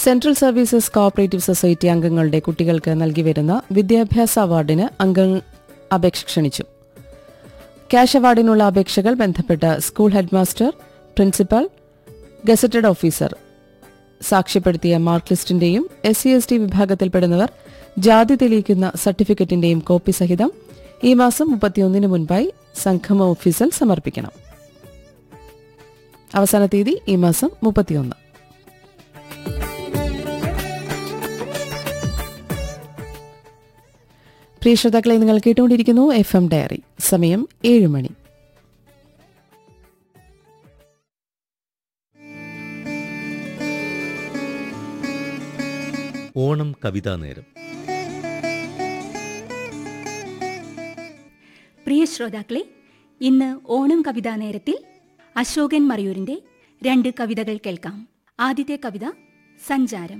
central services cooperative society അംഗങ്ങളുടെ കുട്ടികൾക്ക് നൽകിവരുന്ന വിദ്യാഭ്യാസ അവാർഡിന് അംഗങ്ങൾ അപേക്ഷ ക്ഷണിച്ചു ക്യാഷ് അവാർഡിനുള്ള അപേക്ഷകൾ ബന്ധപ്പെട്ട school headmaster principal gazetted officer സാക്ഷ്യപ്പെടുത്തിയ മാർക്ക് ലിസ്റ്റിന്റെയും എസ് സി എസ് ടി വിഭാഗത്തിൽപ്പെടുന്നവർ ജാതി തെളിയിക്കുന്ന സർട്ടിഫിക്കറ്റിന്റെയും കോപ്പി സഹിതം ഈ മാസം മുപ്പത്തിയൊന്നിന് മുൻപായി സംഗമ ഓഫീസിൽ സമർപ്പിക്കണം അവസാന തീയതി ഈ മാസം മുപ്പത്തിയൊന്ന് പ്രിയ ശ്രോതാക്കളെ നിങ്ങൾ കേട്ടുകൊണ്ടിരിക്കുന്നു എഫ് എം ഡയറി സമയം ഏഴ് മണി ഓണം കവിതാ നേരം പ്രിയ ശ്രോതാക്കളെ ഇന്ന് ഓണം കവിതാ നേരത്തിൽ അശോകൻ മറയൂരിന്റെ രണ്ട് കവിതകൾ കേൾക്കാം ആദ്യത്തെ കവിത സഞ്ചാരം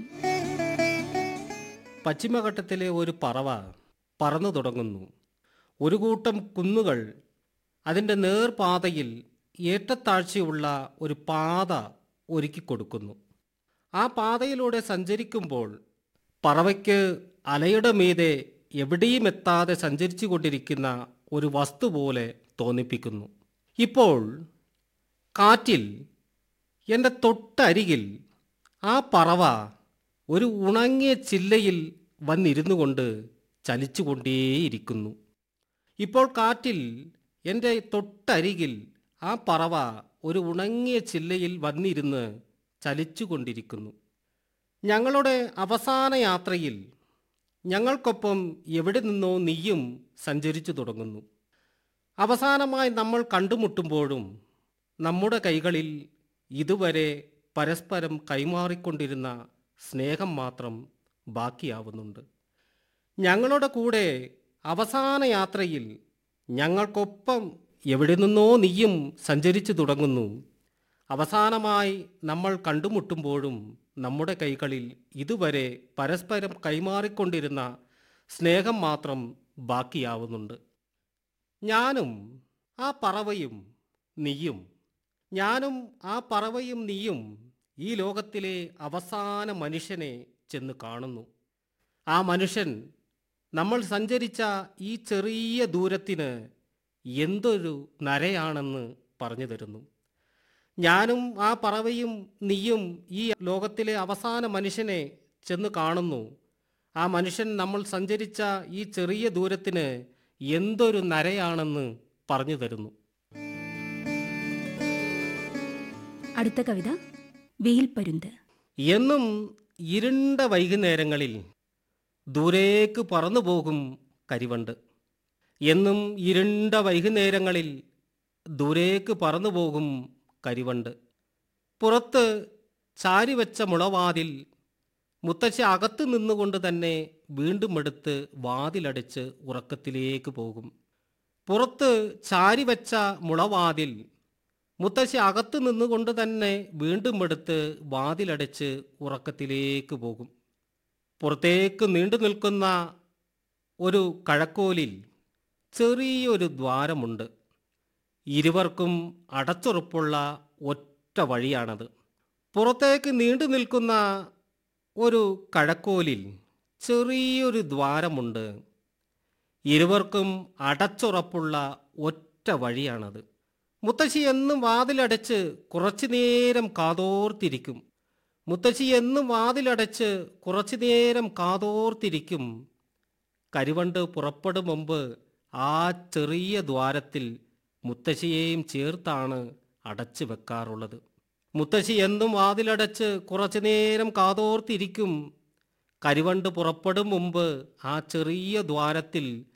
പശ്ചിമഘട്ടത്തിലെ ഒരു പറവ പറന്നു തുടങ്ങുന്നു ഒരു കൂട്ടം കുന്നുകൾ അതിൻ്റെ നേർപാതയിൽ ഏറ്റത്താഴ്ചയുള്ള ഒരു പാത ഒരുക്കിക്കൊടുക്കുന്നു ആ പാതയിലൂടെ സഞ്ചരിക്കുമ്പോൾ പറവയ്ക്ക് അലയുടെ മീതെ എവിടെയും എത്താതെ സഞ്ചരിച്ചു കൊണ്ടിരിക്കുന്ന ഒരു വസ്തു പോലെ തോന്നിപ്പിക്കുന്നു ഇപ്പോൾ കാറ്റിൽ എൻ്റെ തൊട്ടരികിൽ ആ പറവ ഒരു ഉണങ്ങിയ ചില്ലയിൽ വന്നിരുന്നു കൊണ്ട് ചലിച്ചുകൊണ്ടേയിരിക്കുന്നു ഇപ്പോൾ കാറ്റിൽ എൻ്റെ തൊട്ടരികിൽ ആ പറവ ഒരു ഉണങ്ങിയ ചില്ലയിൽ വന്നിരുന്ന് ചലിച്ചുകൊണ്ടിരിക്കുന്നു ഞങ്ങളുടെ അവസാന യാത്രയിൽ ഞങ്ങൾക്കൊപ്പം എവിടെ നിന്നോ നീയും സഞ്ചരിച്ചു തുടങ്ങുന്നു അവസാനമായി നമ്മൾ കണ്ടുമുട്ടുമ്പോഴും നമ്മുടെ കൈകളിൽ ഇതുവരെ പരസ്പരം കൈമാറിക്കൊണ്ടിരുന്ന സ്നേഹം മാത്രം ബാക്കിയാവുന്നുണ്ട് ഞങ്ങളുടെ കൂടെ അവസാന യാത്രയിൽ ഞങ്ങൾക്കൊപ്പം എവിടെ നിന്നോ നീയും സഞ്ചരിച്ചു തുടങ്ങുന്നു അവസാനമായി നമ്മൾ കണ്ടുമുട്ടുമ്പോഴും നമ്മുടെ കൈകളിൽ ഇതുവരെ പരസ്പരം കൈമാറിക്കൊണ്ടിരുന്ന സ്നേഹം മാത്രം ബാക്കിയാവുന്നുണ്ട് ഞാനും ആ പറവയും നീയും ഞാനും ആ പറവയും നീയും ഈ ലോകത്തിലെ അവസാന മനുഷ്യനെ ചെന്ന് കാണുന്നു ആ മനുഷ്യൻ നമ്മൾ സഞ്ചരിച്ച ഈ ചെറിയ ദൂരത്തിന് എന്തൊരു നരയാണെന്ന് പറഞ്ഞു തരുന്നു ഞാനും ആ പറവയും നീയും ഈ ലോകത്തിലെ അവസാന മനുഷ്യനെ ചെന്ന് കാണുന്നു ആ മനുഷ്യൻ നമ്മൾ സഞ്ചരിച്ച ഈ ചെറിയ ദൂരത്തിന് എന്തൊരു നരയാണെന്ന് പറഞ്ഞു തരുന്നു അടുത്ത കവിത വെയിൽപ്പരുന്ത് എന്നും ഇരുണ്ട വൈകുന്നേരങ്ങളിൽ ദൂരേക്ക് പറന്നു പോകും കരിവണ്ട് എന്നും ഇരുണ്ട വൈകുന്നേരങ്ങളിൽ ദൂരേക്ക് പറന്നു പോകും കരിവണ്ട് പുറത്ത് ചാരിവെച്ച മുളവാതിൽ മുത്തശ്ശി അകത്ത് നിന്നുകൊണ്ട് തന്നെ വീണ്ടും എടുത്ത് വാതിലടച്ച് ഉറക്കത്തിലേക്ക് പോകും പുറത്ത് ചാരിവെച്ച മുളവാതിൽ മുത്തശ്ശി അകത്ത് നിന്നുകൊണ്ട് തന്നെ വീണ്ടും എടുത്ത് വാതിലടച്ച് ഉറക്കത്തിലേക്ക് പോകും പുറത്തേക്ക് നീണ്ടു നിൽക്കുന്ന ഒരു കഴക്കോലിൽ ചെറിയൊരു ദ്വാരമുണ്ട് ഇരുവർക്കും അടച്ചുറപ്പുള്ള ഒറ്റ വഴിയാണത് പുറത്തേക്ക് നീണ്ടു നിൽക്കുന്ന ഒരു കഴക്കോലിൽ ചെറിയൊരു ദ്വാരമുണ്ട് ഇരുവർക്കും അടച്ചുറപ്പുള്ള ഒറ്റ വഴിയാണത് മുത്തശ്ശി എന്നും വാതിലടച്ച് കുറച്ചു നേരം കാതോർത്തിരിക്കും മുത്തശ്ശി എന്നും വാതിലടച്ച് കുറച്ചു നേരം കാതോർത്തിരിക്കും കരിവണ്ട് പുറപ്പെടും മുമ്പ് ആ ചെറിയ ദ്വാരത്തിൽ മുത്തശ്ശിയെയും ചേർത്താണ് അടച്ചു വെക്കാറുള്ളത് മുത്തശ്ശി എന്നും വാതിലടച്ച് കുറച്ചു നേരം കാതോർത്തിരിക്കും കരിവണ്ട് പുറപ്പെടും മുമ്പ് ആ ചെറിയ ദ്വാരത്തിൽ